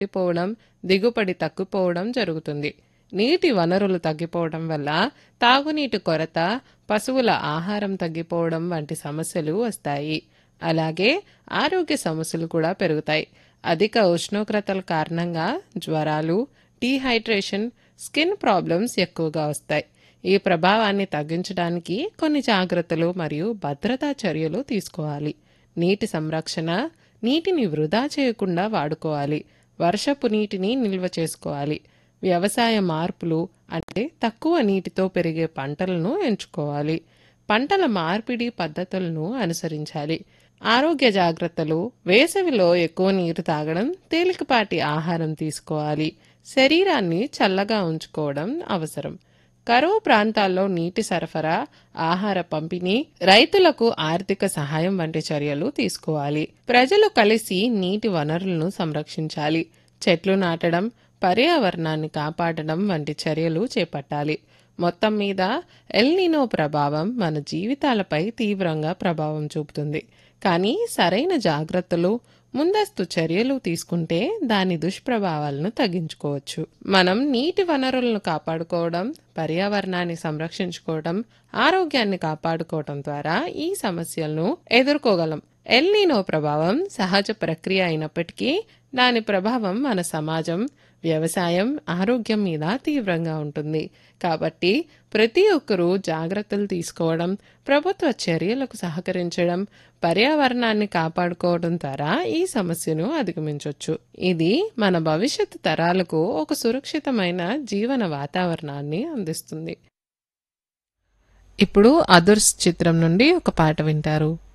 తగ్గిపోవడం దిగుబడి తగ్గిపోవడం జరుగుతుంది నీటి వనరులు తగ్గిపోవడం వల్ల తాగునీటి కొరత పశువుల ఆహారం తగ్గిపోవడం వంటి సమస్యలు వస్తాయి అలాగే ఆరోగ్య సమస్యలు కూడా పెరుగుతాయి అధిక ఉష్ణోగ్రతల కారణంగా జ్వరాలు డీహైడ్రేషన్ స్కిన్ ప్రాబ్లమ్స్ ఎక్కువగా వస్తాయి ఈ ప్రభావాన్ని తగ్గించడానికి కొన్ని జాగ్రత్తలు మరియు భద్రతా చర్యలు తీసుకోవాలి నీటి సంరక్షణ నీటిని వృధా చేయకుండా వాడుకోవాలి వర్షపు నీటిని నిల్వ చేసుకోవాలి వ్యవసాయ మార్పులు అంటే తక్కువ నీటితో పెరిగే పంటలను ఎంచుకోవాలి పంటల మార్పిడి పద్ధతులను అనుసరించాలి ఆరోగ్య జాగ్రత్తలు వేసవిలో ఎక్కువ నీరు తాగడం తేలికపాటి ఆహారం తీసుకోవాలి శరీరాన్ని చల్లగా ఉంచుకోవడం అవసరం కరువు ప్రాంతాల్లో నీటి సరఫరా ఆహార పంపిణీ రైతులకు ఆర్థిక సహాయం వంటి చర్యలు తీసుకోవాలి ప్రజలు కలిసి నీటి వనరులను సంరక్షించాలి చెట్లు నాటడం పర్యావరణాన్ని కాపాడడం వంటి చర్యలు చేపట్టాలి మొత్తం మీద ఎల్నినో ప్రభావం మన జీవితాలపై తీవ్రంగా ప్రభావం చూపుతుంది కానీ సరైన జాగ్రత్తలు ముందస్తు చర్యలు తీసుకుంటే దాని దుష్ప్రభావాలను తగ్గించుకోవచ్చు మనం నీటి వనరులను కాపాడుకోవడం పర్యావరణాన్ని సంరక్షించుకోవడం ఆరోగ్యాన్ని కాపాడుకోవడం ద్వారా ఈ సమస్యలను ఎదుర్కోగలం ఎల్నినో ప్రభావం సహజ ప్రక్రియ అయినప్పటికీ దాని ప్రభావం మన సమాజం వ్యవసాయం ఆరోగ్యం మీద తీవ్రంగా ఉంటుంది కాబట్టి ప్రతి ఒక్కరూ జాగ్రత్తలు తీసుకోవడం ప్రభుత్వ చర్యలకు సహకరించడం పర్యావరణాన్ని కాపాడుకోవడం ద్వారా ఈ సమస్యను అధిగమించవచ్చు ఇది మన భవిష్యత్తు తరాలకు ఒక సురక్షితమైన జీవన వాతావరణాన్ని అందిస్తుంది ఇప్పుడు అదుర్స్ చిత్రం నుండి ఒక పాట వింటారు